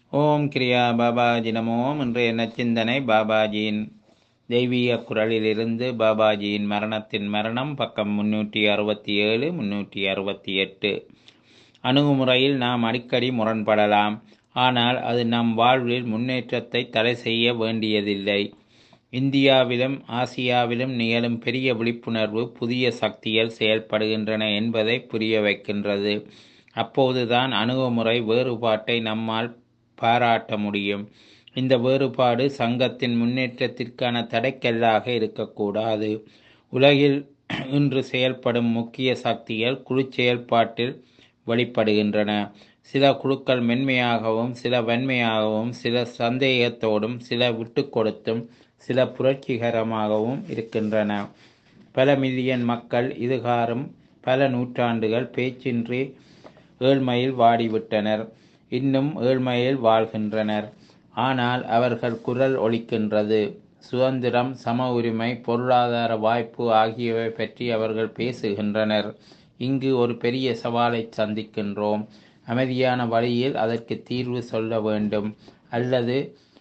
ஓம் கிரியா பாபாஜி நமோம் இன்றைய நச்சிந்தனை பாபாஜியின் தெய்வீக குரலிலிருந்து பாபாஜியின் மரணத்தின் மரணம் பக்கம் முன்னூற்றி அறுபத்தி ஏழு முன்னூற்றி அறுபத்தி எட்டு அணுகுமுறையில் நாம் அடிக்கடி முரண்படலாம் ஆனால் அது நம் வாழ்வில் முன்னேற்றத்தை தடை செய்ய வேண்டியதில்லை இந்தியாவிலும் ஆசியாவிலும் நிகழும் பெரிய விழிப்புணர்வு புதிய சக்திகள் செயல்படுகின்றன என்பதை புரிய வைக்கின்றது அப்போதுதான் அணுகுமுறை வேறுபாட்டை நம்மால் பாராட்ட முடியும் இந்த வேறுபாடு சங்கத்தின் முன்னேற்றத்திற்கான தடைக்கல்லாக இருக்கக்கூடாது உலகில் இன்று செயல்படும் முக்கிய சக்திகள் குழு செயல்பாட்டில் வெளிப்படுகின்றன சில குழுக்கள் மென்மையாகவும் சில வன்மையாகவும் சில சந்தேகத்தோடும் சில விட்டு கொடுத்தும் சில புரட்சிகரமாகவும் இருக்கின்றன பல மில்லியன் மக்கள் இதுகாரும் பல நூற்றாண்டுகள் பேச்சின்றி ஏழ்மையில் வாடிவிட்டனர் இன்னும் ஏழ்மையில் வாழ்கின்றனர் ஆனால் அவர்கள் குரல் ஒலிக்கின்றது சுதந்திரம் சம உரிமை பொருளாதார வாய்ப்பு ஆகியவை பற்றி அவர்கள் பேசுகின்றனர் இங்கு ஒரு பெரிய சவாலை சந்திக்கின்றோம் அமைதியான வழியில் அதற்கு தீர்வு சொல்ல வேண்டும் அல்லது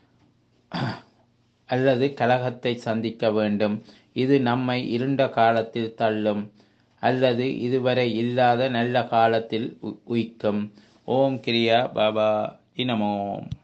அல்லது கலகத்தை சந்திக்க வேண்டும் இது நம்மை இருண்ட காலத்தில் தள்ளும் அல்லது இதுவரை இல்லாத நல்ல காலத்தில் உயிக்கும் ஓம் கிரியா பாபா இனமோம்